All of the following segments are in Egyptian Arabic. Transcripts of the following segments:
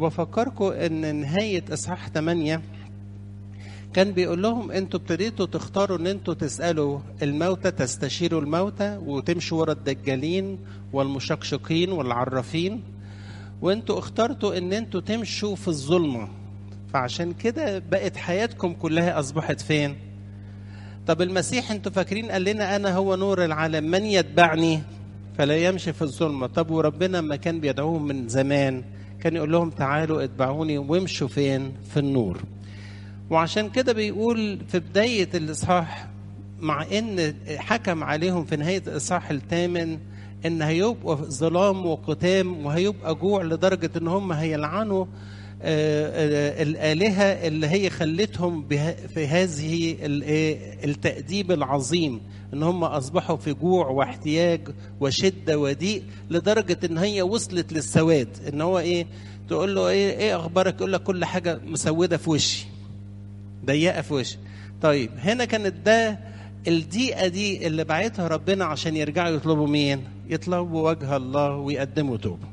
وبفكركم ان نهاية اصحاح 8 كان بيقول لهم انتوا ابتديتوا تختاروا ان انتوا تسالوا الموتى تستشيروا الموتى وتمشوا ورا الدجالين والمشقشقين والعرافين وانتوا اخترتوا ان انتوا تمشوا في الظلمه فعشان كده بقت حياتكم كلها اصبحت فين؟ طب المسيح انتوا فاكرين قال لنا انا هو نور العالم من يتبعني فلا يمشي في الظلمه طب وربنا لما كان بيدعوهم من زمان كان يقول لهم تعالوا اتبعوني وامشوا فين؟ في النور. وعشان كده بيقول في بداية الإصحاح مع إن حكم عليهم في نهاية الإصحاح الثامن إن هيبقوا ظلام وقتام وهيبقى جوع لدرجة إن هم هيلعنوا الآلهة اللي هي خلتهم في هذه التأديب العظيم إن هم أصبحوا في جوع واحتياج وشدة وضيق لدرجة إن هي وصلت للسواد إن هو إيه تقول له إيه إيه أخبارك يقول لك كل حاجة مسودة في وشي ضيقه في وشي طيب هنا كانت ده الضيقه دي اللي بعتها ربنا عشان يرجعوا يطلبوا مين يطلبوا وجه الله ويقدموا توبه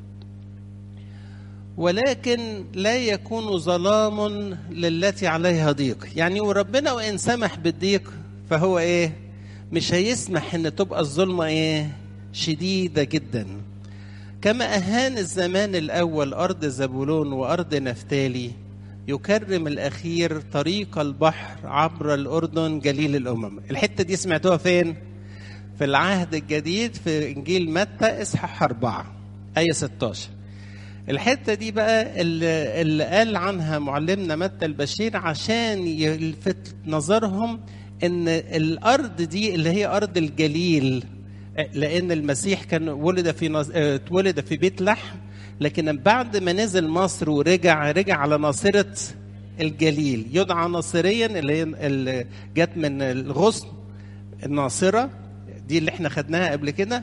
ولكن لا يكون ظلام للتي عليها ضيق يعني وربنا وان سمح بالضيق فهو ايه مش هيسمح ان تبقى الظلمه ايه شديده جدا كما اهان الزمان الاول ارض زبولون وارض نفتالي يكرم الأخير طريق البحر عبر الأردن جليل الأمم الحتة دي سمعتوها فين؟ في العهد الجديد في إنجيل متى إصحاح أربعة آية 16 الحتة دي بقى اللي, اللي قال عنها معلمنا متى البشير عشان يلفت نظرهم ان الارض دي اللي هي ارض الجليل لان المسيح كان ولد في نز... اتولد في بيت لحم لكن بعد ما نزل مصر ورجع رجع على ناصرة الجليل يدعى ناصريا اللي هي اللي جت من الغصن الناصرة دي اللي احنا خدناها قبل كده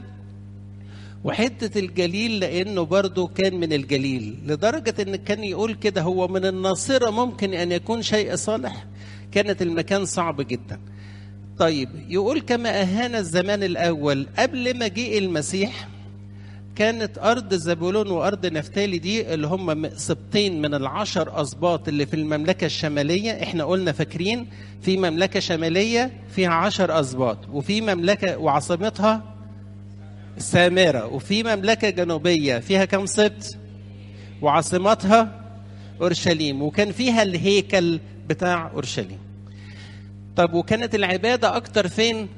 وحتة الجليل لأنه برضه كان من الجليل لدرجة أن كان يقول كده هو من الناصرة ممكن أن يكون شيء صالح كانت المكان صعب جدا طيب يقول كما أهان الزمان الأول قبل مجيء المسيح كانت أرض زبولون وأرض نفتالي دي اللي هم سبطين من العشر أسباط اللي في المملكة الشمالية إحنا قلنا فاكرين في مملكة شمالية فيها عشر أسباط وفي مملكة وعاصمتها السامرة وفي مملكة جنوبية فيها كم سبط وعاصمتها أورشليم وكان فيها الهيكل بتاع أورشليم طب وكانت العبادة أكتر فين؟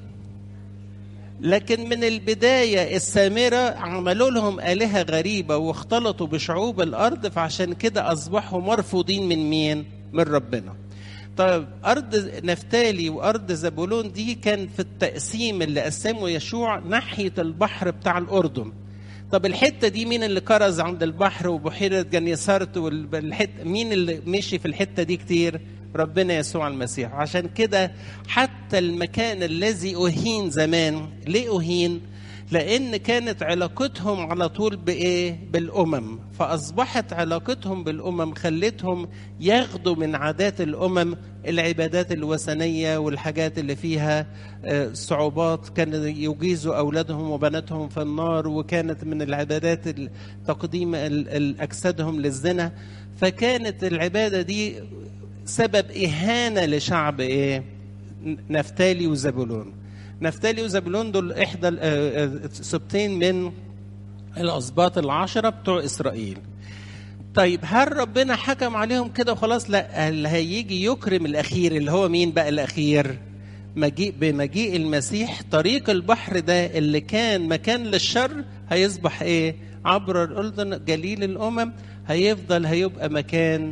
لكن من البداية السامرة عملوا لهم آلهة غريبة واختلطوا بشعوب الأرض فعشان كده أصبحوا مرفوضين من مين؟ من ربنا. طيب أرض نفتالي وأرض زبولون دي كان في التقسيم اللي قسمه يشوع ناحية البحر بتاع الأردن. طب الحتة دي مين اللي كرز عند البحر وبحيرة جنيسارت والحتة مين اللي مشي في الحتة دي كتير؟ ربنا يسوع المسيح عشان كده حتى المكان الذي أهين زمان ليه أهين لأن كانت علاقتهم على طول بإيه بالأمم فأصبحت علاقتهم بالأمم خلتهم ياخدوا من عادات الأمم العبادات الوثنية والحاجات اللي فيها صعوبات كانوا يجيزوا أولادهم وبناتهم في النار وكانت من العبادات تقديم أجسادهم للزنا فكانت العبادة دي سبب إهانة لشعب إيه؟ نفتالي وزبولون. نفتالي وزبولون دول إحدى سبطين من الأسباط العشرة بتوع إسرائيل. طيب هل ربنا حكم عليهم كده وخلاص؟ لا اللي هيجي يكرم الأخير اللي هو مين بقى الأخير؟ مجيء بمجيء المسيح طريق البحر ده اللي كان مكان للشر هيصبح ايه؟ عبر الأردن جليل الأمم هيفضل هيبقى مكان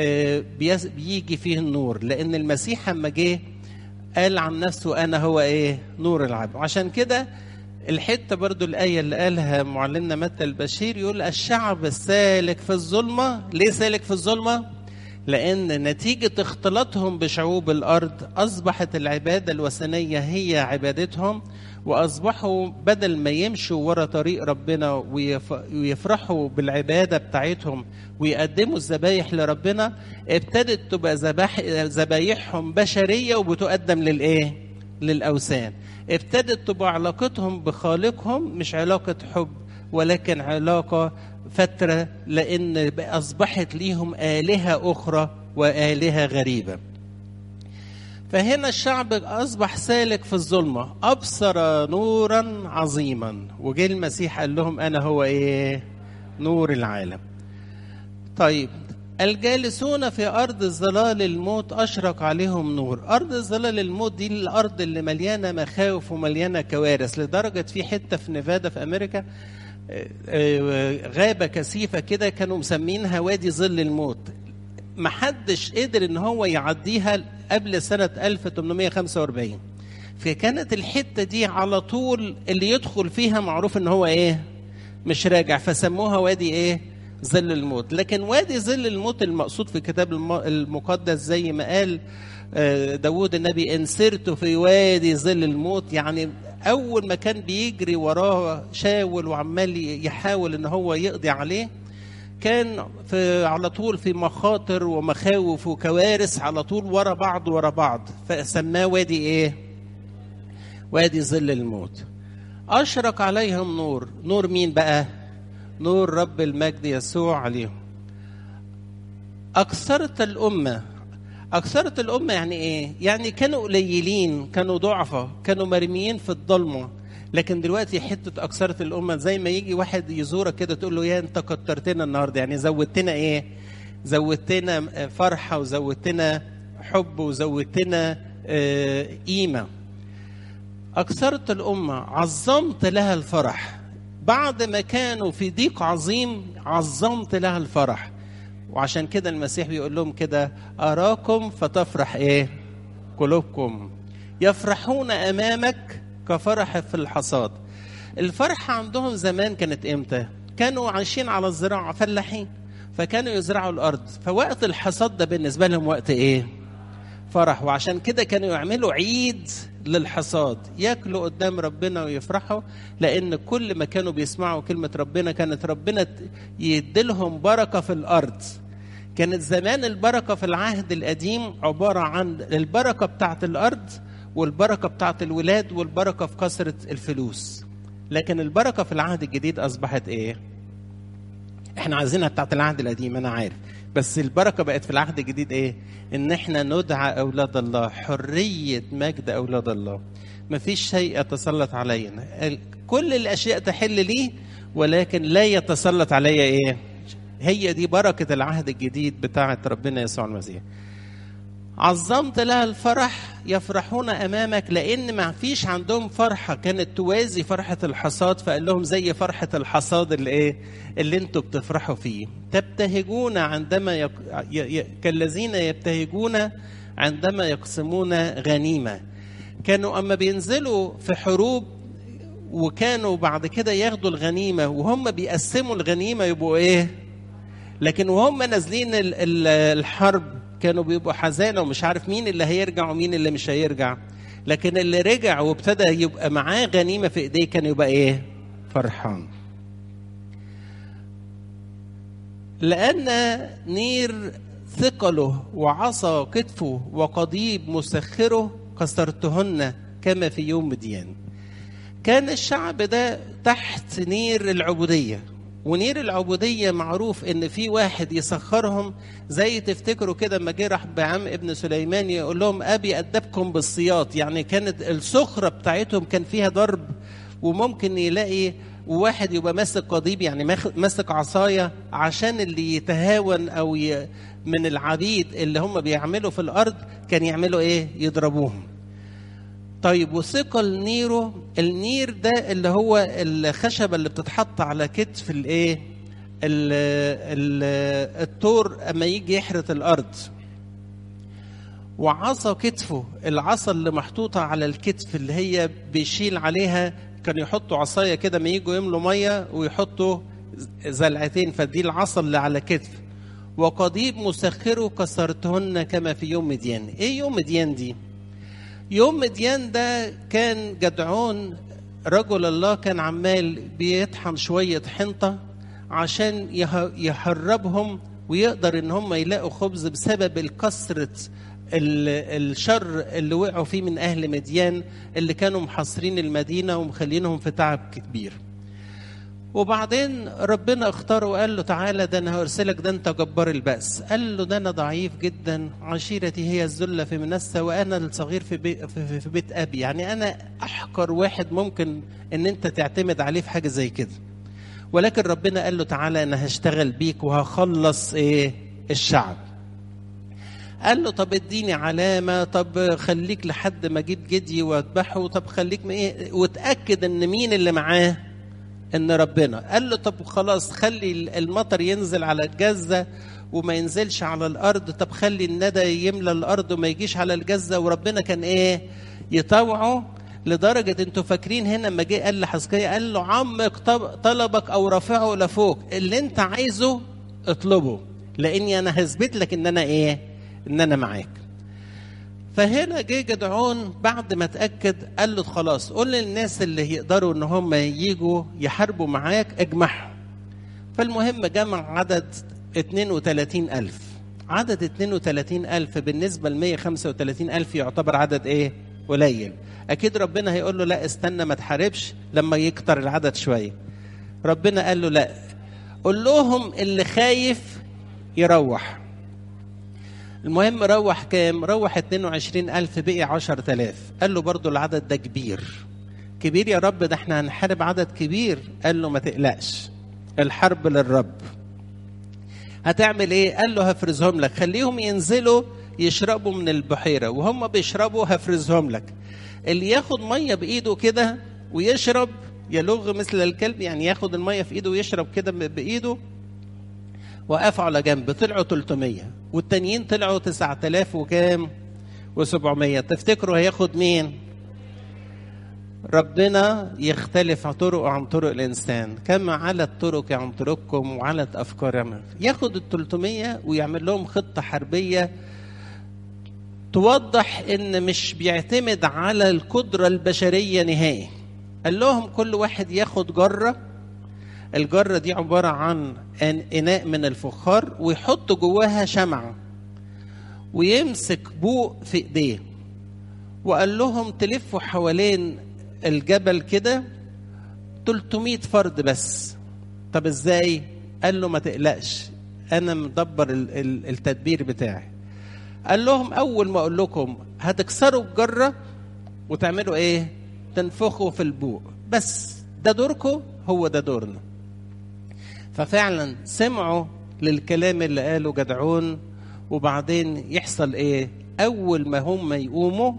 بيجي فيه النور لان المسيح لما جه قال عن نفسه انا هو ايه نور العالم عشان كده الحته برضو الايه اللي قالها معلمنا متى البشير يقول الشعب السالك في الظلمه ليه سالك في الظلمه لان نتيجه اختلاطهم بشعوب الارض اصبحت العباده الوثنيه هي عبادتهم واصبحوا بدل ما يمشوا ورا طريق ربنا ويفرحوا بالعباده بتاعتهم ويقدموا الذبايح لربنا ابتدت تبقى ذبايحهم بشريه وبتقدم للايه؟ للاوثان. ابتدت تبقى علاقتهم بخالقهم مش علاقه حب ولكن علاقة فترة لأن أصبحت ليهم آلهة أخرى وآلهة غريبة فهنا الشعب أصبح سالك في الظلمة أبصر نورا عظيما وجه المسيح قال لهم أنا هو إيه نور العالم طيب الجالسون في أرض ظلال الموت أشرق عليهم نور أرض ظلال الموت دي الأرض اللي مليانة مخاوف ومليانة كوارث لدرجة في حتة في نيفادا في أمريكا غابة كثيفة كده كانوا مسمينها وادي ظل الموت محدش قدر ان هو يعديها قبل سنة 1845 فكانت الحتة دي على طول اللي يدخل فيها معروف ان هو ايه مش راجع فسموها وادي ايه ظل الموت لكن وادي ظل الموت المقصود في الكتاب المقدس زي ما قال داود النبي ان سرت في وادي ظل الموت يعني اول ما كان بيجري وراه شاول وعمال يحاول ان هو يقضي عليه كان في على طول في مخاطر ومخاوف وكوارث على طول ورا بعض ورا بعض فسماه وادي ايه وادي ظل الموت اشرق عليهم نور نور مين بقى نور رب المجد يسوع عليهم اكثرت الامه اكثرت الامه يعني ايه يعني كانوا قليلين كانوا ضعفة كانوا مرميين في الضلمه لكن دلوقتي حته اكثرت الامه زي ما يجي واحد يزورك كده تقول له يا انت كترتنا النهارده يعني زودتنا ايه زودتنا فرحه وزودتنا حب وزودتنا آه قيمه اكثرت الامه عظمت لها الفرح بعد ما كانوا في ضيق عظيم عظمت لها الفرح وعشان كده المسيح بيقول لهم كده اراكم فتفرح ايه قلوبكم يفرحون امامك كفرح في الحصاد الفرحة عندهم زمان كانت امتى كانوا عايشين على الزراعة فلاحين فكانوا يزرعوا الأرض فوقت الحصاد ده بالنسبة لهم وقت إيه فرح وعشان كده كانوا يعملوا عيد للحصاد ياكلوا قدام ربنا ويفرحوا لأن كل ما كانوا بيسمعوا كلمة ربنا كانت ربنا يديلهم بركة في الأرض كانت زمان البركة في العهد القديم عبارة عن البركة بتاعت الأرض والبركه بتاعت الولاد والبركه في كثره الفلوس لكن البركه في العهد الجديد اصبحت ايه احنا عايزينها بتاعت العهد القديم انا عارف بس البركه بقت في العهد الجديد ايه ان احنا ندعى اولاد الله حريه مجد اولاد الله مفيش شيء يتسلط علينا كل الاشياء تحل لي ولكن لا يتسلط عليا ايه هي دي بركه العهد الجديد بتاعت ربنا يسوع المسيح عظمت لها الفرح يفرحون امامك لان ما فيش عندهم فرحه كانت توازي فرحه الحصاد فقال لهم زي فرحه الحصاد اللي ايه اللي انتوا بتفرحوا فيه تبتهجون عندما يق... ي... ي... كالذين يبتهجون عندما يقسمون غنيمه كانوا اما بينزلوا في حروب وكانوا بعد كده ياخدوا الغنيمه وهم بيقسموا الغنيمه يبقوا ايه لكن وهم نازلين ال... ال... الحرب كانوا بيبقوا حزانة ومش عارف مين اللي هيرجع ومين اللي مش هيرجع لكن اللي رجع وابتدى يبقى معاه غنيمة في ايديه كان يبقى ايه فرحان لأن نير ثقله وعصا كتفه وقضيب مسخره كسرتهن كما في يوم مديان كان الشعب ده تحت نير العبوديه ونير العبودية معروف إن في واحد يسخرهم زي تفتكروا كده لما جه راح بعم ابن سليمان يقول لهم أبي أدبكم بالسياط يعني كانت السخرة بتاعتهم كان فيها ضرب وممكن يلاقي واحد يبقى ماسك قضيب يعني ماسك عصاية عشان اللي يتهاون أو ي... من العبيد اللي هم بيعملوا في الأرض كان يعملوا إيه؟ يضربوهم. طيب وثقل نيره النير ده اللي هو الخشبه اللي بتتحط على كتف الايه التور اما يجي يحرث الارض وعصا كتفه العصا اللي محطوطه على الكتف اللي هي بيشيل عليها كانوا يحطوا عصايه كده ما يجوا يملوا ميه ويحطوا زلعتين فدي العصا اللي على كتف وقضيب مسخره كسرتهن كما في يوم مديان ايه يوم مديان دي يوم مديان ده كان جدعون رجل الله كان عمال بيطحن شوية حنطة عشان يهربهم ويقدر ان هم يلاقوا خبز بسبب الكسرة الشر اللي وقعوا فيه من اهل مديان اللي كانوا محاصرين المدينة ومخلينهم في تعب كبير وبعدين ربنا اختاره وقال له تعالى ده انا هرسلك ده انت جبار البأس قال له ده انا ضعيف جدا عشيرتي هي الذلة في منسى وانا الصغير في, بي في, في بيت ابي يعني انا احقر واحد ممكن ان انت تعتمد عليه في حاجة زي كده ولكن ربنا قال له تعالى انا هشتغل بيك وهخلص ايه الشعب قال له طب اديني علامة طب خليك لحد ما اجيب جدي واذبحه طب خليك ايه وتأكد ان مين اللي معاه ان ربنا قال له طب خلاص خلي المطر ينزل على الجزة وما ينزلش على الارض طب خلي الندى يملى الارض وما يجيش على الجزة وربنا كان ايه يطوعه لدرجة انتوا فاكرين هنا لما جه قال لحزقية قال له عمك طلبك او رافعه لفوق اللي انت عايزه اطلبه لاني انا هثبت لك ان انا ايه ان انا معاك فهنا جه جدعون بعد ما اتاكد قال له خلاص قول للناس اللي يقدروا ان هم يجوا يحاربوا معاك اجمعهم فالمهم جمع عدد 32 ألف عدد 32 ألف بالنسبة ل 135 ألف يعتبر عدد إيه؟ قليل أكيد ربنا هيقول له لا استنى ما تحاربش لما يكتر العدد شوية ربنا قال له لا قول لهم اللي خايف يروح المهم روح كام روح 22 ألف بقي 10000 قال له برضو العدد ده كبير كبير يا رب ده احنا هنحارب عدد كبير قال له ما تقلقش الحرب للرب هتعمل ايه قال له هفرزهم لك خليهم ينزلوا يشربوا من البحيره وهم بيشربوا هفرزهم لك اللي ياخد ميه بايده كده ويشرب يلغ مثل الكلب يعني ياخد الميه في ايده ويشرب كده بايده وقفوا على جنب طلعوا 300 والتانيين طلعوا 9000 وكام و700 تفتكروا هياخد مين ربنا يختلف طرقه عن طرق الانسان كما علت طرق عن طرقكم وعلت افكارهم ياخد ال 300 ويعمل لهم خطه حربيه توضح ان مش بيعتمد على القدره البشريه نهائي قال لهم كل واحد ياخد جره الجره دي عباره عن اناء من الفخار ويحط جواها شمعه ويمسك بوق في ايديه وقال لهم تلفوا حوالين الجبل كده 300 فرد بس طب ازاي قال له ما تقلقش انا مدبر التدبير بتاعي قال لهم اول ما اقول لكم هتكسروا الجره وتعملوا ايه تنفخوا في البوق بس ده دوركم هو ده دورنا ففعلا سمعوا للكلام اللي قاله جدعون وبعدين يحصل ايه اول ما هم يقوموا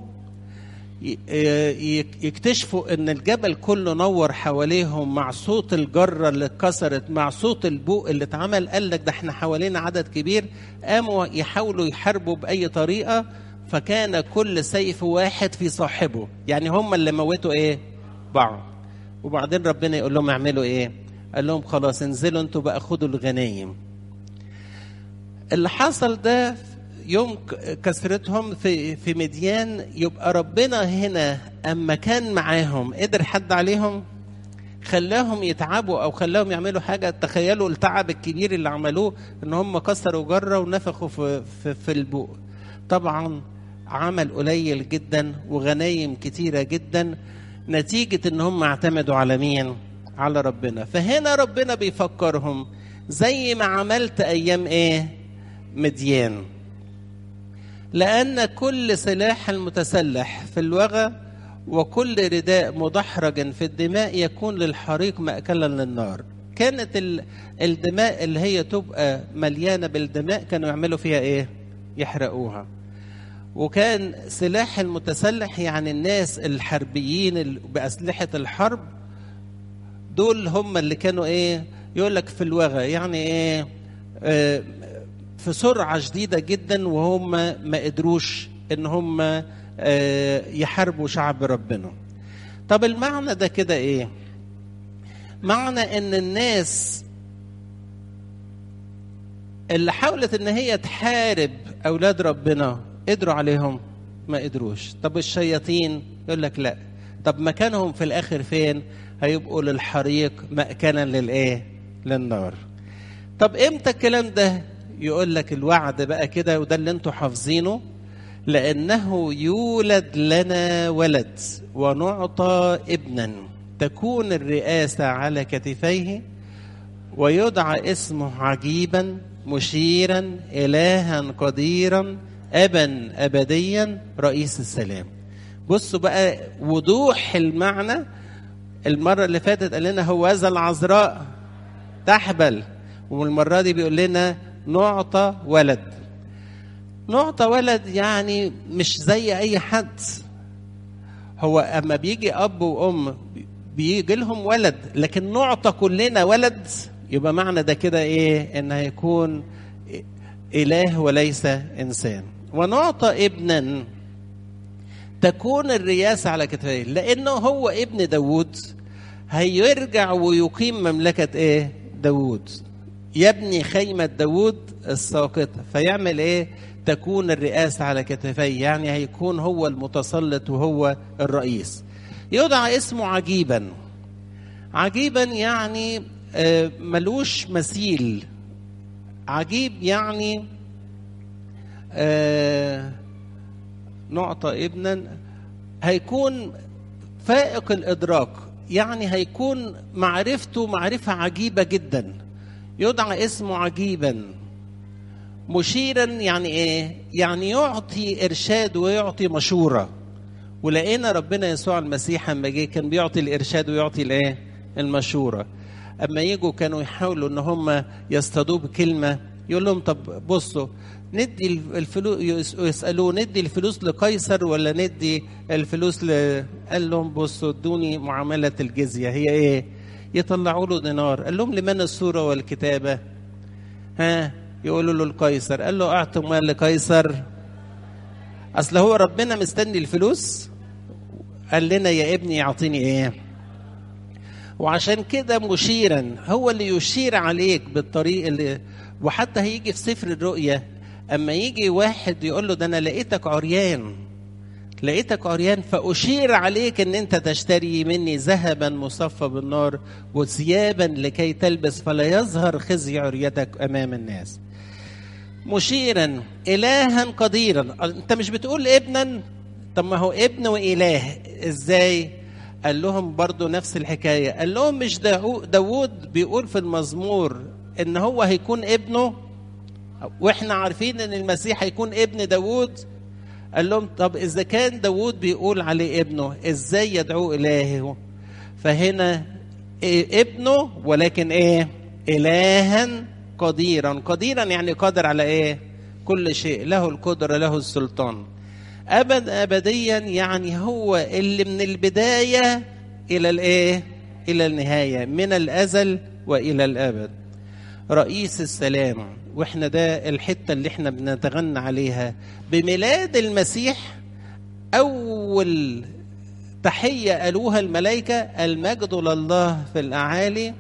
يكتشفوا ان الجبل كله نور حواليهم مع صوت الجره اللي اتكسرت مع صوت البوق اللي اتعمل قال لك ده احنا حوالينا عدد كبير قاموا يحاولوا يحاربوا باي طريقه فكان كل سيف واحد في صاحبه يعني هم اللي موتوا ايه بعض وبعدين ربنا يقول لهم اعملوا ايه قال لهم خلاص انزلوا انتوا بقى خدوا الغنايم اللي حصل ده يوم كسرتهم في في مديان يبقى ربنا هنا اما كان معاهم قدر حد عليهم خلاهم يتعبوا او خلاهم يعملوا حاجه تخيلوا التعب الكبير اللي عملوه ان هم كسروا جره ونفخوا في في, في البوق طبعا عمل قليل جدا وغنايم كتيره جدا نتيجه ان هم اعتمدوا على مين على ربنا فهنا ربنا بيفكرهم زي ما عملت ايام ايه مديان لأن كل سلاح المتسلح في الوغى وكل رداء مدحرج في الدماء يكون للحريق مأكلا للنار كانت الدماء اللي هي تبقى مليانة بالدماء كانوا يعملوا فيها ايه يحرقوها وكان سلاح المتسلح يعني الناس الحربيين بأسلحة الحرب دول هم اللي كانوا ايه يقول لك في الوغى يعني ايه آه في سرعة شديدة جدا وهم ما قدروش ان هم يحاربوا شعب ربنا طب المعنى ده كده ايه معنى ان الناس اللي حاولت ان هي تحارب اولاد ربنا قدروا عليهم ما قدروش طب الشياطين يقول لك لا طب مكانهم في الاخر فين هيبقوا للحريق مأكنا للايه للنار طب امتى الكلام ده يقول لك الوعد بقى كده وده اللي انتوا حافظينه لانه يولد لنا ولد ونعطى ابنا تكون الرئاسة على كتفيه ويدعى اسمه عجيبا مشيرا إلها قديرا أبا أبديا رئيس السلام بصوا بقى وضوح المعنى المرة اللي فاتت قال لنا هوذا العذراء تحبل والمرة دي بيقول لنا نعطى ولد نعطى ولد يعني مش زي أي حد هو أما بيجي أب وأم بيجي لهم ولد لكن نعطى كلنا ولد يبقى معنى ده كده إيه إن هيكون إله وليس إنسان ونعطى ابنا تكون الرياسة على كتفيه لأنه هو ابن داود هيرجع ويقيم مملكة إيه داود يبني خيمة داود الساقطة فيعمل إيه تكون الرئاسة على كتفيه يعني هيكون هو المتسلط وهو الرئيس يدعى اسمه عجيبا عجيبا يعني ملوش مثيل عجيب يعني آه نعطى ابنا هيكون فائق الادراك يعني هيكون معرفته معرفه عجيبه جدا يدعى اسمه عجيبا مشيرا يعني ايه يعني يعطي ارشاد ويعطي مشوره ولقينا ربنا يسوع المسيح لما جه كان بيعطي الارشاد ويعطي الايه المشوره اما يجوا كانوا يحاولوا ان هم يصطادوه بكلمه يقول لهم طب بصوا ندي الفلوس يسالوه ندي الفلوس لقيصر ولا ندي الفلوس ل... قال لهم بصوا ادوني معامله الجزيه هي ايه؟ يطلعوا له دينار قال لهم لمن الصوره والكتابه؟ ها يقولوا له القيصر قال له اعطوا مال لقيصر اصل هو ربنا مستني الفلوس قال لنا يا ابني يعطيني ايه؟ وعشان كده مشيرا هو اللي يشير عليك بالطريق اللي وحتى هيجي في سفر الرؤيا اما يجي واحد يقول له ده انا لقيتك عريان لقيتك عريان فاشير عليك ان انت تشتري مني ذهبا مصفى بالنار وثيابا لكي تلبس فلا يظهر خزي عريتك امام الناس مشيرا الها قديرا انت مش بتقول ابنا طب ما هو ابن واله ازاي قال لهم برضو نفس الحكايه قال لهم مش داوود بيقول في المزمور ان هو هيكون ابنه واحنا عارفين ان المسيح هيكون ابن داوود قال لهم طب اذا كان داوود بيقول عليه ابنه ازاي يدعوه الهه فهنا إيه ابنه ولكن ايه الها قديرا قديرا يعني قادر على ايه كل شيء له القدره له السلطان ابد ابديا يعني هو اللي من البدايه الى الايه الى النهايه من الازل والى الابد رئيس السلام واحنا ده الحته اللي احنا بنتغنى عليها بميلاد المسيح اول تحيه قالوها الملائكه المجد لله في الاعالي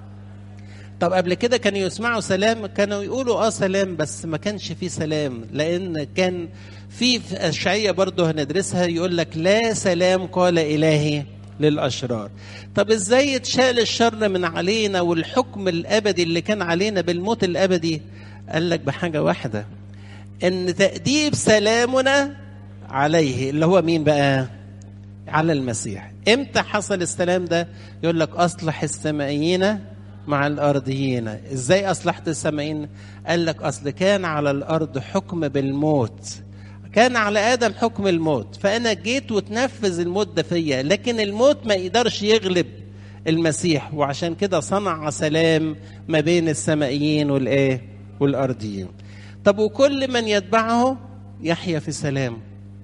طب قبل كده كانوا يسمعوا سلام كانوا يقولوا اه سلام بس ما كانش فيه سلام لان كان في في اشعياء برضه هندرسها يقول لك لا سلام قال الهي للاشرار طب ازاي يتشال الشر من علينا والحكم الابدي اللي كان علينا بالموت الابدي قال لك بحاجه واحده ان تاديب سلامنا عليه اللي هو مين بقى على المسيح امتى حصل السلام ده يقول لك اصلح السمائيين مع الارضيين ازاي اصلحت السمائيين قال لك اصل كان على الارض حكم بالموت كان على ادم حكم الموت فانا جيت وتنفذ الموت ده فيا لكن الموت ما يقدرش يغلب المسيح وعشان كده صنع سلام ما بين السمائيين والايه والارضيين طب وكل من يتبعه يحيا في سلام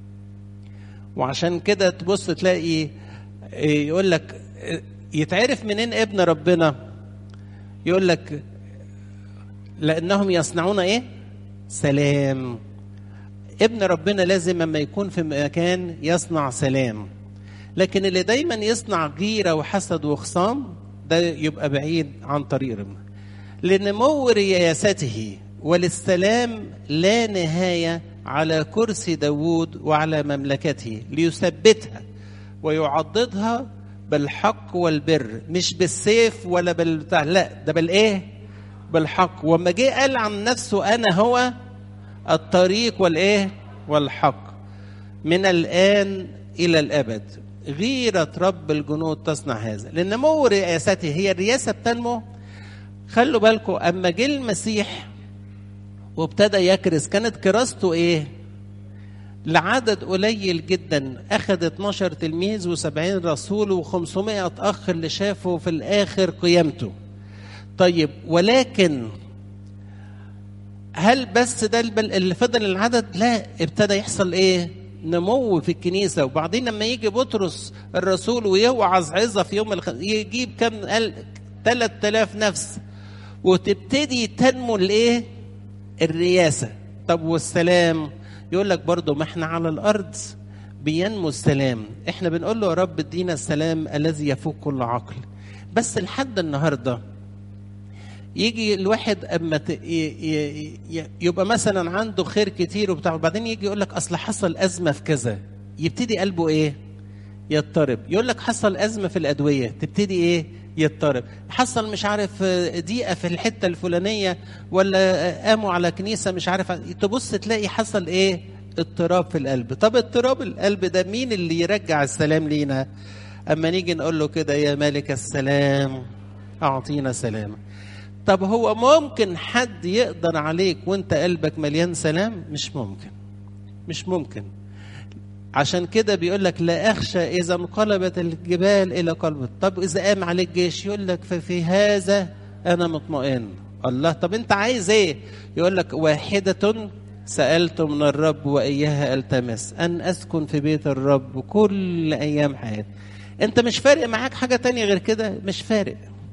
وعشان كده تبص تلاقي يقول لك يتعرف منين ابن ربنا يقول لك لانهم يصنعون ايه سلام ابن ربنا لازم لما يكون في مكان يصنع سلام لكن اللي دايما يصنع غيره وحسد وخصام ده يبقى بعيد عن طريق ربنا لنمو رياسته وللسلام لا نهاية على كرسي داوود وعلى مملكته ليثبتها ويعضدها بالحق والبر مش بالسيف ولا بالبتاع لا ده بالايه بالحق وما جه قال عن نفسه انا هو الطريق والايه والحق من الان الى الابد غيرة رب الجنود تصنع هذا لنمو رئاسته هي الرئاسة بتنمو خلوا بالكم أما جه المسيح وابتدى يكرس كانت كراسته إيه لعدد قليل جدا أخذ 12 تلميذ و70 رسول و500 أخ اللي شافوا في الآخر قيامته طيب ولكن هل بس ده اللي فضل العدد لا ابتدى يحصل ايه نمو في الكنيسة وبعدين لما يجي بطرس الرسول ويوعظ عظة في يوم الخ... يجيب كم قال 3000 نفس وتبتدي تنمو الايه الرياسة طب والسلام يقول لك برضه ما احنا على الارض بينمو السلام احنا بنقول له يا رب ادينا السلام الذي يفوق كل عقل بس لحد النهارده يجي الواحد اما ت... ي... ي... يبقى مثلا عنده خير كتير وبتاع وبعدين يجي يقول لك اصل حصل ازمه في كذا يبتدي قلبه ايه يضطرب يقول لك حصل ازمه في الادويه تبتدي ايه يضطرب حصل مش عارف ضيقه في الحته الفلانيه ولا قاموا على كنيسه مش عارف تبص تلاقي حصل ايه اضطراب في القلب طب اضطراب القلب ده مين اللي يرجع السلام لينا اما نيجي نقول له كده يا مالك السلام اعطينا سلام طب هو ممكن حد يقدر عليك وانت قلبك مليان سلام مش ممكن مش ممكن عشان كده بيقول لك لا اخشى اذا انقلبت الجبال الى قلب طب اذا قام عليك جيش يقول لك ففي هذا انا مطمئن الله طب انت عايز ايه يقول لك واحده سالت من الرب واياها التمس ان اسكن في بيت الرب كل ايام حياتي انت مش فارق معاك حاجه تانية غير كده مش فارق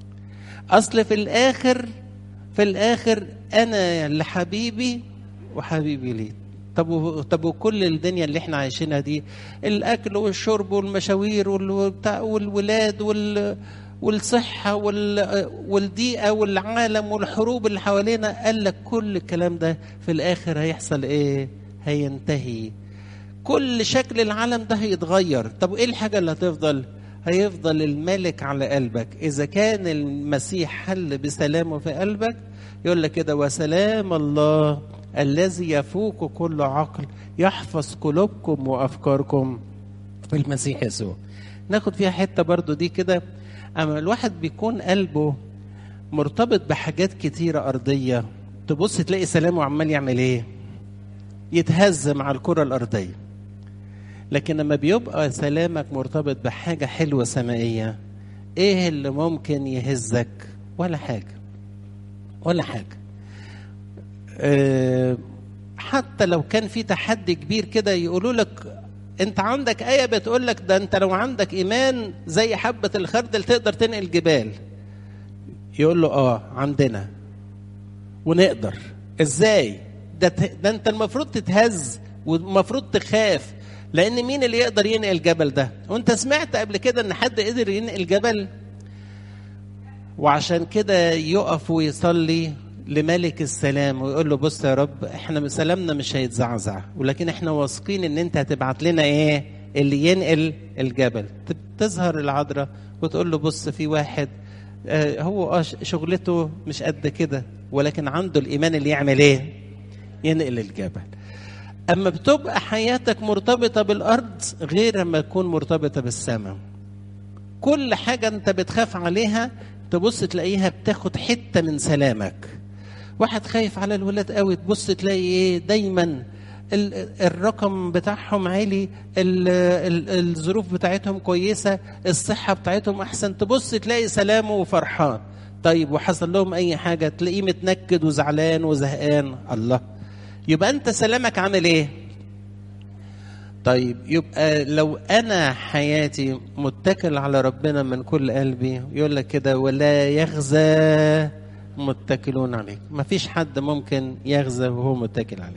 اصل في الاخر في الاخر انا لحبيبي وحبيبي لي طب طب وكل الدنيا اللي احنا عايشينها دي الاكل والشرب والمشاوير والبتاع والولاد وال والصحه وال والضيقه والعالم والحروب اللي حوالينا قال لك كل الكلام ده في الاخر هيحصل ايه هينتهي كل شكل العالم ده هيتغير طب ايه الحاجه اللي هتفضل هيفضل الملك على قلبك إذا كان المسيح حل بسلامه في قلبك يقول لك كده وسلام الله الذي يفوق كل عقل يحفظ قلوبكم وأفكاركم في المسيح يسوع ناخد فيها حتة برضو دي كده أما الواحد بيكون قلبه مرتبط بحاجات كتيرة أرضية تبص تلاقي سلامه عمال يعمل إيه يتهز مع الكرة الأرضية لكن لما بيبقى سلامك مرتبط بحاجة حلوة سمائية ايه اللي ممكن يهزك ولا حاجة ولا حاجة أه حتى لو كان في تحدي كبير كده يقولوا لك انت عندك آية بتقول لك ده انت لو عندك ايمان زي حبة الخردل تقدر تنقل جبال يقول له اه عندنا ونقدر ازاي ده, ده انت المفروض تتهز والمفروض تخاف لان مين اللي يقدر ينقل الجبل ده وانت سمعت قبل كده ان حد قدر ينقل جبل وعشان كده يقف ويصلي لملك السلام ويقول له بص يا رب احنا سلامنا مش هيتزعزع ولكن احنا واثقين ان انت هتبعت لنا ايه اللي ينقل الجبل تظهر العذراء وتقول له بص في واحد آه هو اه شغلته مش قد كده ولكن عنده الايمان اللي يعمل ايه ينقل الجبل اما بتبقى حياتك مرتبطه بالارض غير لما تكون مرتبطه بالسماء كل حاجه انت بتخاف عليها تبص تلاقيها بتاخد حته من سلامك واحد خايف على الولاد قوي تبص تلاقي ايه دايما الرقم بتاعهم عالي الظروف بتاعتهم كويسه الصحه بتاعتهم احسن تبص تلاقي سلامه وفرحان طيب وحصل لهم اي حاجه تلاقيه متنكد وزعلان وزهقان الله يبقى انت سلامك عامل ايه طيب يبقى لو انا حياتي متكل على ربنا من كل قلبي يقول لك كده ولا يغزى متكلون عليه ما فيش حد ممكن يغزى وهو متكل عليه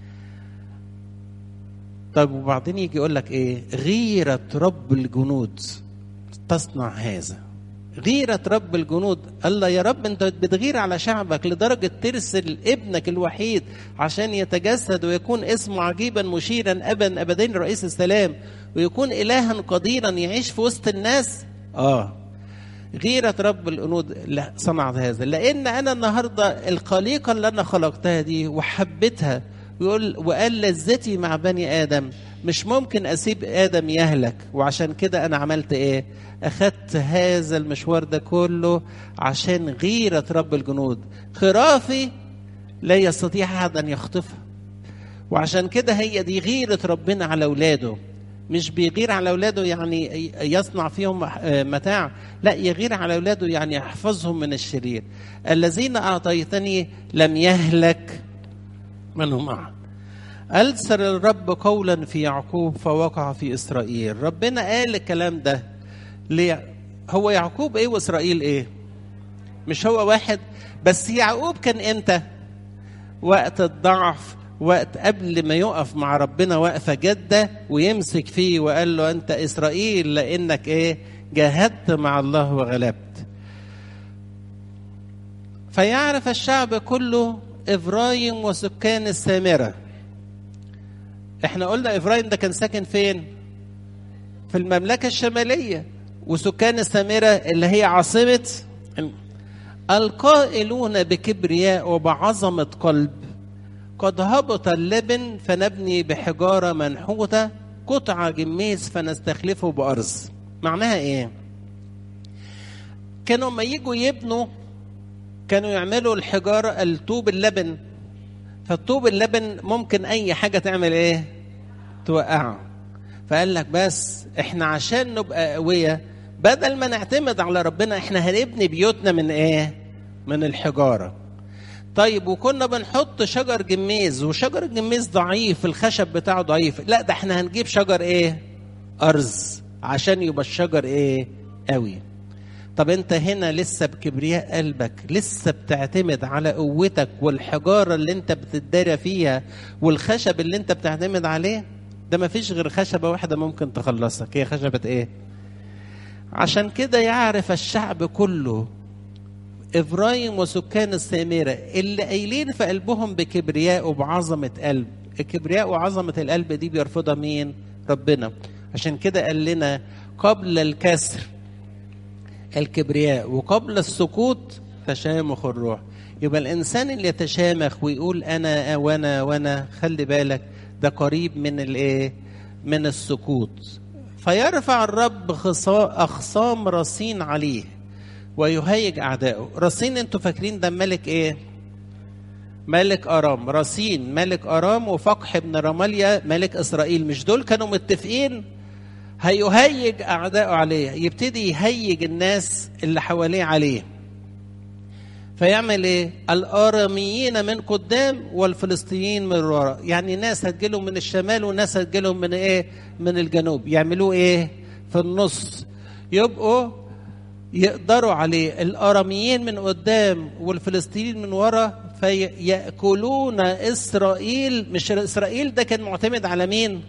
طيب وبعدين يجي يقول لك ايه غيرة رب الجنود تصنع هذا غيرة رب الجنود الله يا رب انت بتغير على شعبك لدرجة ترسل ابنك الوحيد عشان يتجسد ويكون اسمه عجيبا مشيرا ابا ابدين رئيس السلام ويكون الها قديرا يعيش في وسط الناس اه غيرة رب الجنود صنعت هذا لان انا النهارده الخليقة اللي انا خلقتها دي وحبيتها ويقول وقال لذتي مع بني ادم مش ممكن اسيب ادم يهلك وعشان كده انا عملت ايه اخدت هذا المشوار ده كله عشان غيرة رب الجنود خرافي لا يستطيع احد ان يخطفها وعشان كده هي دي غيرة ربنا على اولاده مش بيغير على اولاده يعني يصنع فيهم متاع لا يغير على اولاده يعني يحفظهم من الشرير الذين اعطيتني لم يهلك منهم احد ألسر الرب قولا في يعقوب فوقع في إسرائيل ربنا قال الكلام ده ليه هو يعقوب إيه وإسرائيل إيه مش هو واحد بس يعقوب كان إمتى وقت الضعف وقت قبل ما يقف مع ربنا وقفة جدة ويمسك فيه وقال له أنت إسرائيل لأنك إيه جاهدت مع الله وغلبت فيعرف الشعب كله إبراهيم وسكان السامرة احنا قلنا إبراهيم ده كان ساكن فين في المملكة الشمالية وسكان السامرة اللي هي عاصمة القائلون بكبرياء وبعظمة قلب قد هبط اللبن فنبني بحجارة منحوتة قطع جميز فنستخلفه بأرض معناها ايه كانوا ما يجوا يبنوا كانوا يعملوا الحجارة الطوب اللبن فالطوب اللبن ممكن اي حاجة تعمل ايه توقعه فقال لك بس احنا عشان نبقى قوية بدل ما نعتمد على ربنا احنا هنبني بيوتنا من ايه من الحجاره طيب وكنا بنحط شجر جميز وشجر الجميز ضعيف الخشب بتاعه ضعيف لا ده احنا هنجيب شجر ايه ارز عشان يبقى الشجر ايه قوي طب انت هنا لسه بكبرياء قلبك لسه بتعتمد على قوتك والحجاره اللي انت بتدارى فيها والخشب اللي انت بتعتمد عليه ده ما فيش غير خشبه واحده ممكن تخلصك هي خشبه ايه عشان كده يعرف الشعب كله ابراهيم وسكان السامره اللي قايلين في قلبهم بكبرياء وبعظمه قلب الكبرياء وعظمه القلب دي بيرفضها مين ربنا عشان كده قال لنا قبل الكسر الكبرياء وقبل السكوت تشامخ الروح يبقى الانسان اللي يتشامخ ويقول انا وانا وانا خلي بالك ده قريب من الايه من السكوت فيرفع الرب اخصام رصين عليه ويهيج اعدائه رصين انتوا فاكرين ده ملك ايه ملك ارام رصين ملك ارام وفقح بن رماليا ملك اسرائيل مش دول كانوا متفقين هيهيج اعدائه عليه يبتدي يهيج الناس اللي حواليه عليه فيعمل ايه الاراميين من قدام والفلسطينيين من وراء يعني ناس هتجيلهم من الشمال وناس هتجيلهم من ايه من الجنوب يعملوه ايه في النص يبقوا يقدروا عليه الاراميين من قدام والفلسطينيين من ورا فيأكلون إسرائيل مش إسرائيل ده كان معتمد على مين؟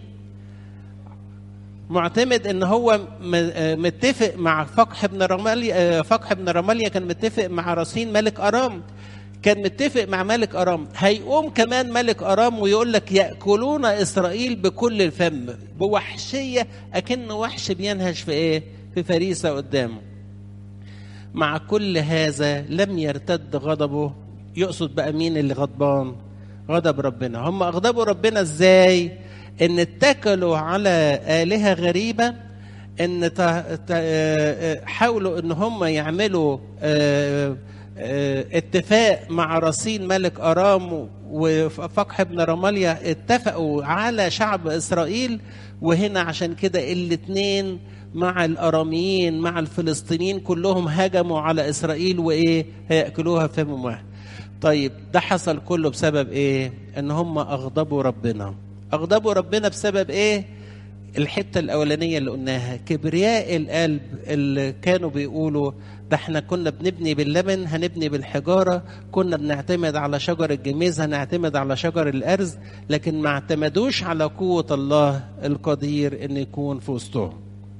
معتمد ان هو متفق مع فقح بن رماليا فقح بن رماليا كان متفق مع رصين ملك ارام كان متفق مع ملك ارام هيقوم كمان ملك ارام ويقول لك ياكلون اسرائيل بكل الفم بوحشيه اكن وحش بينهش في ايه في فريسه قدامه مع كل هذا لم يرتد غضبه يقصد بقى مين اللي غضبان غضب ربنا هم اغضبوا ربنا ازاي ان اتكلوا على آلهة غريبة ان حاولوا ان هم يعملوا اتفاق مع رصين ملك ارام وفقح بن رماليا اتفقوا على شعب اسرائيل وهنا عشان كده الاثنين مع الاراميين مع الفلسطينيين كلهم هجموا على اسرائيل وايه هياكلوها فم واحد طيب ده حصل كله بسبب ايه ان هم اغضبوا ربنا اغضبوا ربنا بسبب ايه الحته الاولانيه اللي قلناها كبرياء القلب اللي كانوا بيقولوا ده احنا كنا بنبني باللبن هنبني بالحجاره كنا بنعتمد على شجر الجميز هنعتمد على شجر الارز لكن ما اعتمدوش على قوه الله القدير ان يكون في وسطهم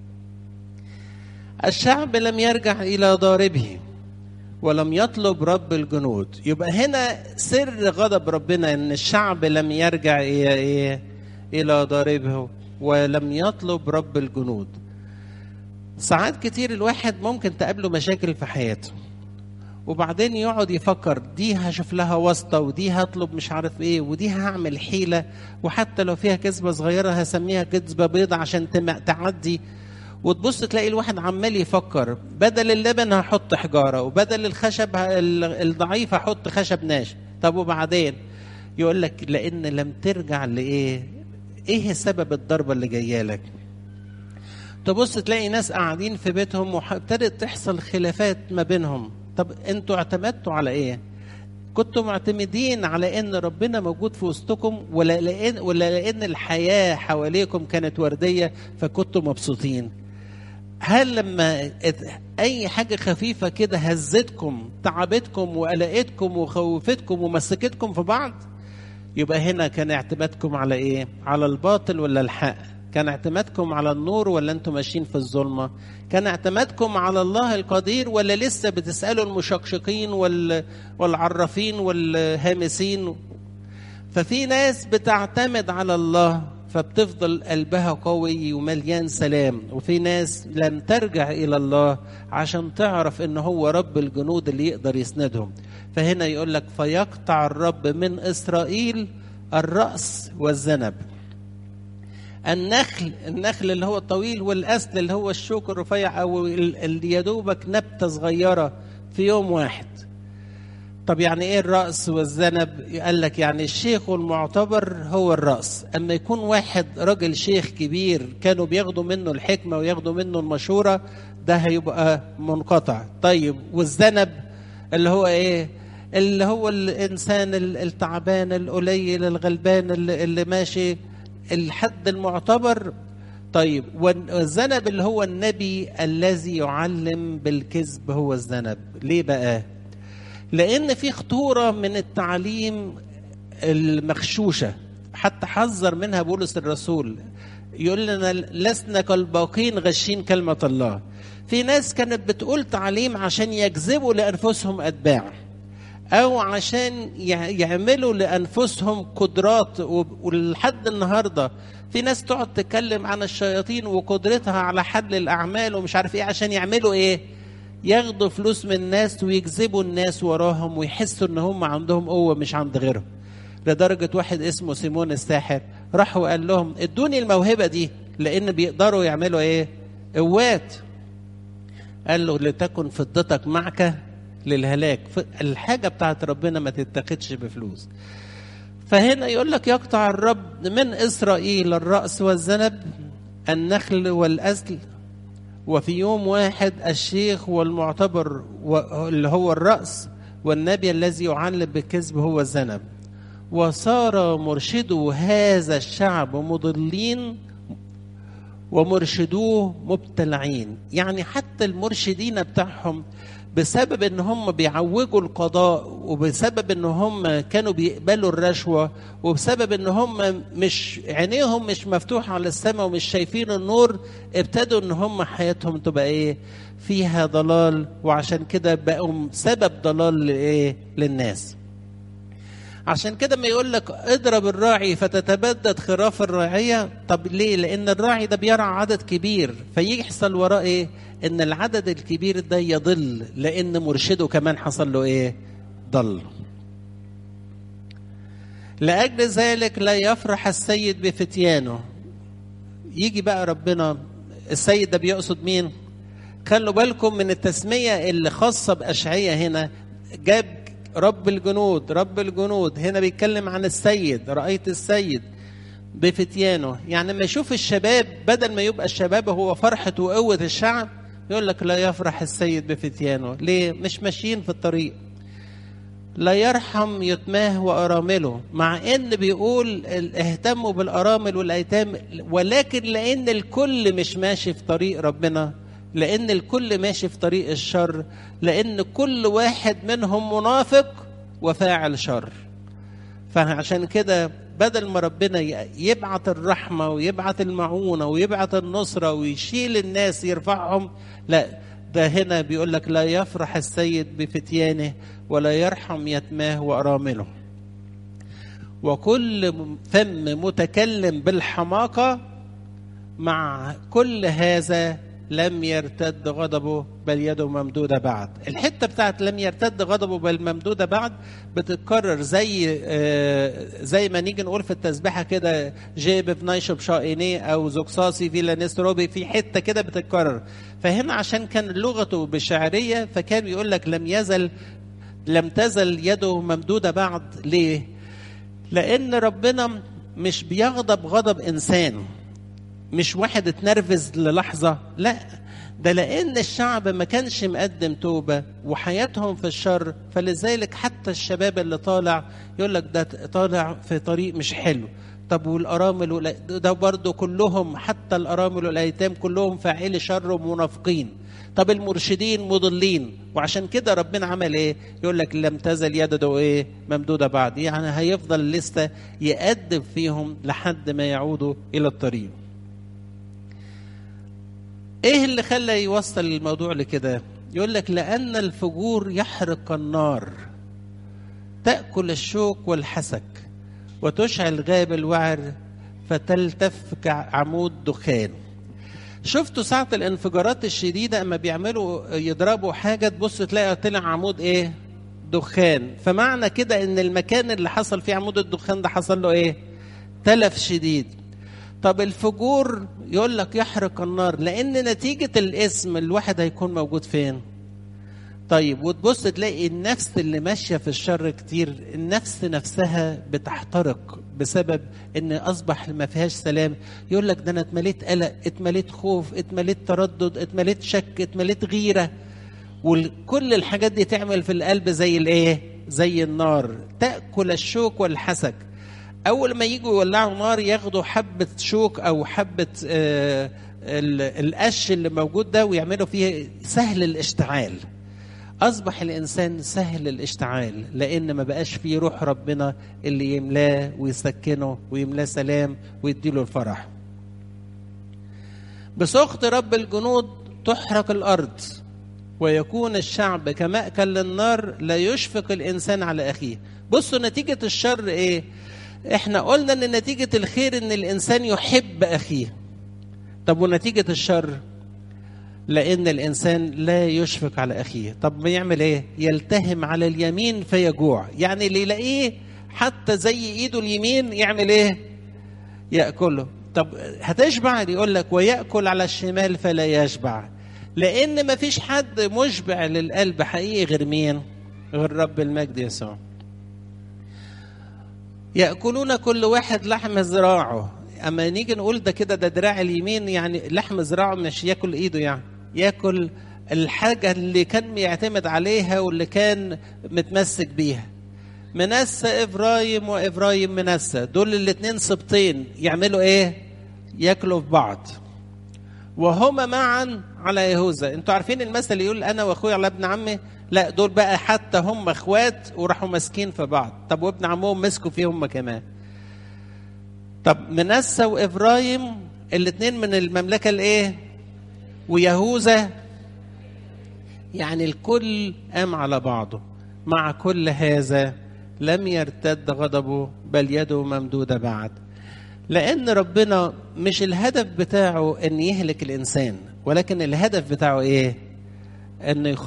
الشعب لم يرجع الى ضاربه ولم يطلب رب الجنود يبقى هنا سر غضب ربنا ان الشعب لم يرجع الى ايه الى ضاربه ولم يطلب رب الجنود ساعات كتير الواحد ممكن تقابله مشاكل في حياته وبعدين يقعد يفكر دي هشوف لها واسطه ودي هطلب مش عارف ايه ودي هعمل حيله وحتى لو فيها كذبه صغيره هسميها كذبه بيضة عشان تعدي وتبص تلاقي الواحد عمال يفكر بدل اللبن هحط حجاره وبدل الخشب الضعيف هحط خشب ناشف طب وبعدين يقول لك لان لم ترجع لايه ايه سبب الضربه اللي جايه لك تبص تلاقي ناس قاعدين في بيتهم وابتدت تحصل خلافات ما بينهم طب انتوا اعتمدتوا على ايه كنتوا معتمدين على ان ربنا موجود في وسطكم ولا لان ولا لان الحياه حواليكم كانت ورديه فكنتوا مبسوطين هل لما اي حاجه خفيفه كده هزتكم تعبتكم وقلقتكم وخوفتكم ومسكتكم في بعض يبقى هنا كان اعتمادكم على ايه على الباطل ولا الحق كان اعتمادكم على النور ولا انتم ماشيين في الظلمه كان اعتمادكم على الله القدير ولا لسه بتسالوا المشقشقين وال... والعرافين والهامسين ففي ناس بتعتمد على الله فبتفضل قلبها قوي ومليان سلام وفي ناس لم ترجع الى الله عشان تعرف ان هو رب الجنود اللي يقدر يسندهم فهنا يقول لك فيقطع الرب من اسرائيل الراس والذنب النخل النخل اللي هو الطويل والأسل اللي هو الشوك الرفيع أو اللي يدوبك نبتة صغيرة في يوم واحد طب يعني ايه الرأس والذنب قال لك يعني الشيخ المعتبر هو الرأس اما يكون واحد راجل شيخ كبير كانوا بياخدوا منه الحكمة وياخدوا منه المشورة ده هيبقى منقطع طيب والذنب اللي هو ايه اللي هو الانسان التعبان القليل الغلبان اللي, اللي ماشي الحد المعتبر طيب والذنب اللي هو النبي الذي يعلم بالكذب هو الذنب ليه بقى لان في خطوره من التعليم المغشوشه حتى حذر منها بولس الرسول يقول لنا لسنا كالباقين غشين كلمه الله في ناس كانت بتقول تعليم عشان يجذبوا لانفسهم اتباع او عشان يعملوا لانفسهم قدرات ولحد النهارده في ناس تقعد تتكلم عن الشياطين وقدرتها على حل الاعمال ومش عارف ايه عشان يعملوا ايه ياخدوا فلوس من الناس ويجذبوا الناس وراهم ويحسوا ان هم عندهم قوه مش عند غيرهم لدرجه واحد اسمه سيمون الساحر راح وقال لهم ادوني الموهبه دي لان بيقدروا يعملوا ايه قوات قال له لتكن فضتك معك للهلاك الحاجه بتاعت ربنا ما تتاخدش بفلوس فهنا يقول لك يقطع الرب من اسرائيل الراس والذنب النخل والازل وفي يوم واحد الشيخ والمعتبر اللي هو الراس والنبي الذي يعلم بالكذب هو الذنب وصار مرشدو هذا الشعب مضلين ومرشدوه مبتلعين يعني حتى المرشدين بتاعهم بسبب ان هم بيعوجوا القضاء وبسبب ان هم كانوا بيقبلوا الرشوه وبسبب ان هم مش عينيهم مش مفتوحه على السماء ومش شايفين النور ابتدوا ان هم حياتهم تبقى ايه فيها ضلال وعشان كده بقوا سبب ضلال لايه للناس عشان كده ما يقول لك اضرب الراعي فتتبدد خراف الراعيه طب ليه لان الراعي ده بيرعى عدد كبير فيحصل وراه ايه ان العدد الكبير ده يضل لان مرشده كمان حصل له ايه ضل لاجل ذلك لا يفرح السيد بفتيانه يجي بقى ربنا السيد ده بيقصد مين خلوا بالكم من التسميه اللي خاصه باشعياء هنا جاب رب الجنود رب الجنود هنا بيتكلم عن السيد رأيت السيد بفتيانه يعني لما يشوف الشباب بدل ما يبقى الشباب هو فرحة وقوة الشعب يقول لك لا يفرح السيد بفتيانه ليه مش ماشيين في الطريق لا يرحم يتماه وأرامله مع إن بيقول اهتموا بالأرامل والأيتام ولكن لأن الكل مش ماشي في طريق ربنا لأن الكل ماشي في طريق الشر لأن كل واحد منهم منافق وفاعل شر فعشان كده بدل ما ربنا يبعت الرحمة ويبعت المعونة ويبعت النصرة ويشيل الناس يرفعهم لا ده هنا بيقول لك لا يفرح السيد بفتيانه ولا يرحم يتماه وأرامله وكل فم متكلم بالحماقة مع كل هذا لم يرتد غضبه بل يده ممدودة بعد الحتة بتاعت لم يرتد غضبه بل ممدودة بعد بتتكرر زي آه زي ما نيجي نقول في التسبيحة كده جيب فنايشب شائني أو زوكساسي فيلا نستروبي في حتة كده بتتكرر فهنا عشان كان لغته بشعرية فكان بيقول لك لم يزل لم تزل يده ممدودة بعد ليه؟ لأن ربنا مش بيغضب غضب إنسان مش واحد اتنرفز للحظة لا ده لأن الشعب ما كانش مقدم توبة وحياتهم في الشر فلذلك حتى الشباب اللي طالع يقول لك ده طالع في طريق مش حلو طب والأرامل ده برضه كلهم حتى الأرامل والأيتام كلهم فاعلي شر ومنافقين طب المرشدين مضلين وعشان كده ربنا عمل ايه يقول لك لم تزل يده ايه ممدوده بعد يعني هيفضل لسه يأدب فيهم لحد ما يعودوا الى الطريق ايه اللي خلى يوصل الموضوع لكده يقول لك لان الفجور يحرق النار تاكل الشوك والحسك وتشعل غاب الوعر فتلتف كعمود دخان شفتوا ساعة الانفجارات الشديدة اما بيعملوا يضربوا حاجة تبص تلاقي طلع عمود ايه دخان فمعنى كده ان المكان اللي حصل فيه عمود الدخان ده حصل له ايه تلف شديد طب الفجور يقول لك يحرق النار لان نتيجه الاسم الواحد هيكون موجود فين طيب وتبص تلاقي النفس اللي ماشيه في الشر كتير النفس نفسها بتحترق بسبب ان اصبح ما فيهاش سلام يقول لك ده انا اتمليت قلق اتمليت خوف اتمليت تردد اتمليت شك اتمليت غيره وكل الحاجات دي تعمل في القلب زي الايه زي النار تاكل الشوك والحسك اول ما يجوا يولعوا نار ياخدوا حبه شوك او حبه آه القش اللي موجود ده ويعملوا فيه سهل الاشتعال اصبح الانسان سهل الاشتعال لان ما بقاش فيه روح ربنا اللي يملاه ويسكنه ويملاه سلام ويديله الفرح بسخط رب الجنود تحرق الارض ويكون الشعب كمأكل للنار لا يشفق الانسان على اخيه بصوا نتيجه الشر ايه احنا قلنا ان نتيجة الخير ان الانسان يحب اخيه طب ونتيجة الشر لان الانسان لا يشفق على اخيه طب بيعمل ايه يلتهم على اليمين فيجوع يعني اللي يلاقيه حتى زي ايده اليمين يعمل ايه ياكله طب هتشبع يقول لك وياكل على الشمال فلا يشبع لان ما فيش حد مشبع للقلب حقيقي غير مين غير رب المجد يسوع ياكلون كل واحد لحم ذراعه اما نيجي نقول ده كده ده دراع اليمين يعني لحم ذراعه مش ياكل ايده يعني ياكل الحاجه اللي كان بيعتمد عليها واللي كان متمسك بيها منسى ابراهيم وابراهيم منسى دول الاثنين سبطين يعملوا ايه ياكلوا في بعض وهما معا على يهوذا انتوا عارفين المثل اللي يقول انا واخويا على ابن عمي لا دول بقى حتى هم اخوات وراحوا ماسكين في بعض طب وابن عمهم مسكوا فيه هم كمان طب منسى وابراهيم الاثنين من المملكه الايه ويهوذا يعني الكل قام على بعضه مع كل هذا لم يرتد غضبه بل يده ممدوده بعد لان ربنا مش الهدف بتاعه ان يهلك الانسان ولكن الهدف بتاعه ايه ان